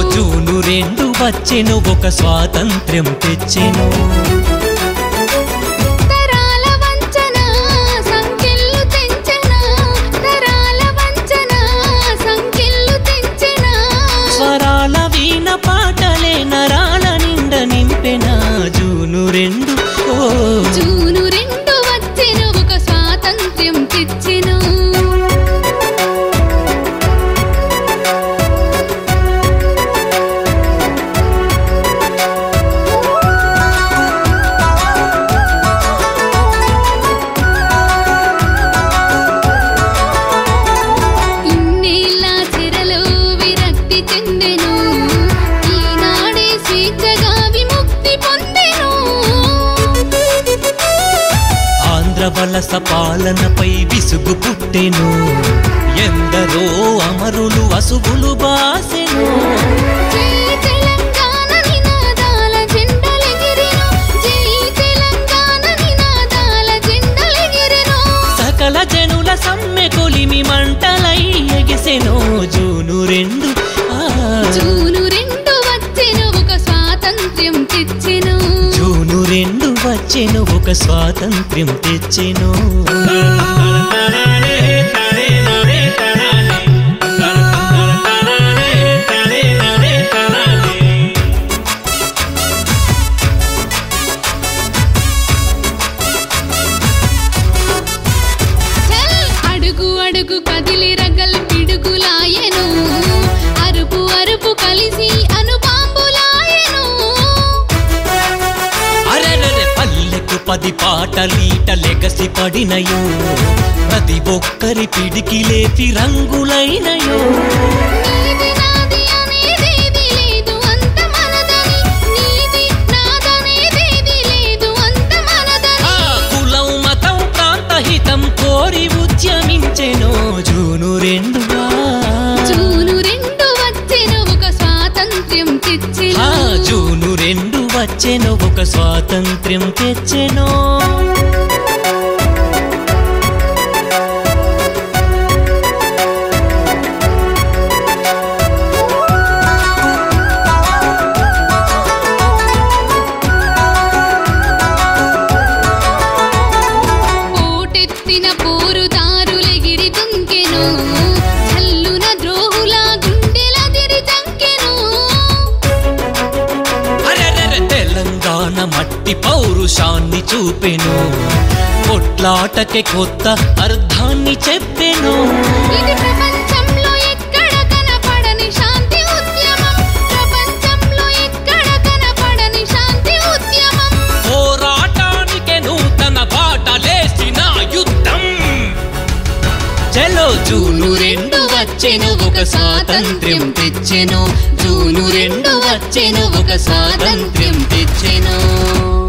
June రెండు వచ్చెను ఒక స్వాతంత్ర్యం తెచ్చెను తరాల వంచన సంఖ్యలు తెంచన తరాల వంచన సంఖ్యలు తెంచన స్వరాల వీణ పాటలే నరాల నిండ నింపెన జూను రెండు ఓ జూను రెండు వచ్చెను ఒక స్వాతంత్ర్యం తెచ్చెను ఇన్నేళ్ళ చెరలో విరక్తి చెందెను ఈనాడే స్వేచ్ఛగా విముక్తి పొందెను ఆంధ్ర వలస పాలనపై విసుగు పుట్టెను ఎందరో అమరులు అసుగులు బాసెను జై తెలంగాణ నినాదాల జెండలెగిరెను జై తెలంగాణ నినాదాల జెండలెగిరెను సకల జనుల సమ్మె కొలిమి మంటలై ఎగిసెను జూను రెండు ఆ, జూను రెండు వచ్చెను ఒక స్వాతంత్ర్యం తెచ్చెను జూను రెండు వచ్చెను ఒక స్వాతంత్ర్యం తెచ్చెను చల్ అడుగు అడుగు కదిలి రగల్ పిడుగులాయెను అరుపు అరుపు కలిసి అనుబాంబులాయెను అరెరెరె పల్లెకు పది పాటలీట లెగసి పడినయో ప్రతి ఒక్కరి పిడికి లేపి రంగులైనయో నీది నాది అనేదేది లేదు అంత మనదని నీది నాదనేదేది లేదు అంత మనదని ఆ కులం మతం ప్రాంత హితం కోరి ఉద్యమించెను జూను రెండు ఆ, జూను రెండు వచ్చెను ఒక స్వాతంత్ర్యం ఆ తెచ్చెను జూను రెండు వచ్చెను ఒక స్వాతంత్ర్యం తెచ్చెను పోటెత్తిన పోరుదారులెగిరి దుంకెను చల్లున ద్రోహుల గుండెలదిరి చంకెను అరెరెరె తెలంగాణ మట్టి పౌరుషాన్ని చూపెను కొట్లాటకే కొత్త అర్థాన్ని చెప్పెను ఇది ప్రపంచంలో ఎక్కడ కనపడని శాంతి ఉద్యమం ప్రపంచంలో ఎక్కడ కనపడని శాంతి ఉద్యమం పోరాటానికి నూతన బాటలేసిన యుద్ధం చలో జూను రెండు వచ్చెను ఒక స్వాతంత్ర్యం తెచ్చెను జూను రెండు వచ్చెను ఒక స్వాతంత్ర్యం తెచ్చెను